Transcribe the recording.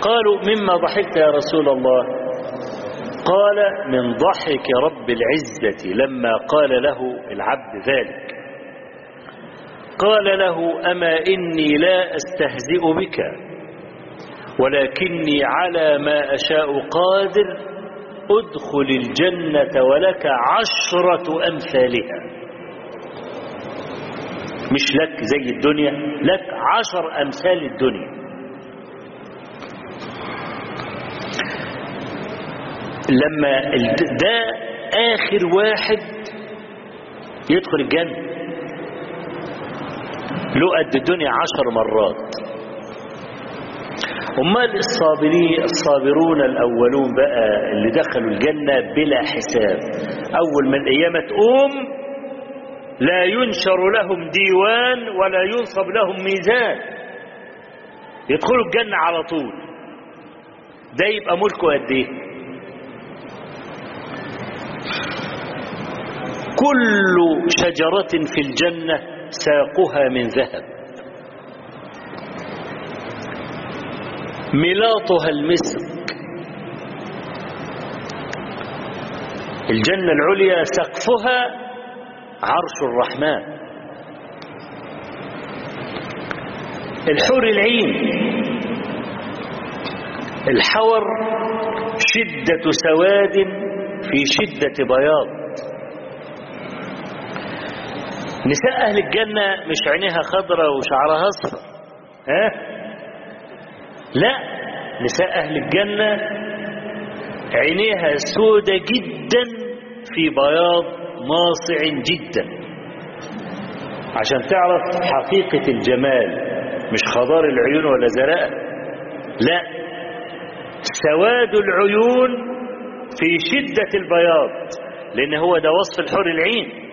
قالوا مما ضحكت يا رسول الله قال من ضحك رب العزة لما قال له العبد ذلك قال له أما إني لا أستهزئ بك ولكني على ما أشاء قادر ادخل الجنة ولك عشرة أمثالها مش لك زي الدنيا لك عشر أمثال الدنيا لما ده آخر واحد يدخل الجنة له قد الدنيا عشر مرات امال الصابرين الصابرون الاولون بقى اللي دخلوا الجنه بلا حساب اول ما القيامه تقوم لا ينشر لهم ديوان ولا ينصب لهم ميزان يدخلوا الجنه على طول ده يبقى ملكه قد ايه كل شجره في الجنه ساقها من ذهب ملاطها المسك الجنة العليا سقفها عرش الرحمن الحور العين الحور شدة سواد في شدة بياض نساء أهل الجنة مش عينيها خضرة وشعرها أصفر ها لا نساء أهل الجنة عينيها سودة جدا في بياض ناصع جدا عشان تعرف حقيقة الجمال مش خضار العيون ولا زرقاء لا سواد العيون في شدة البياض لأن هو ده وصف الحور العين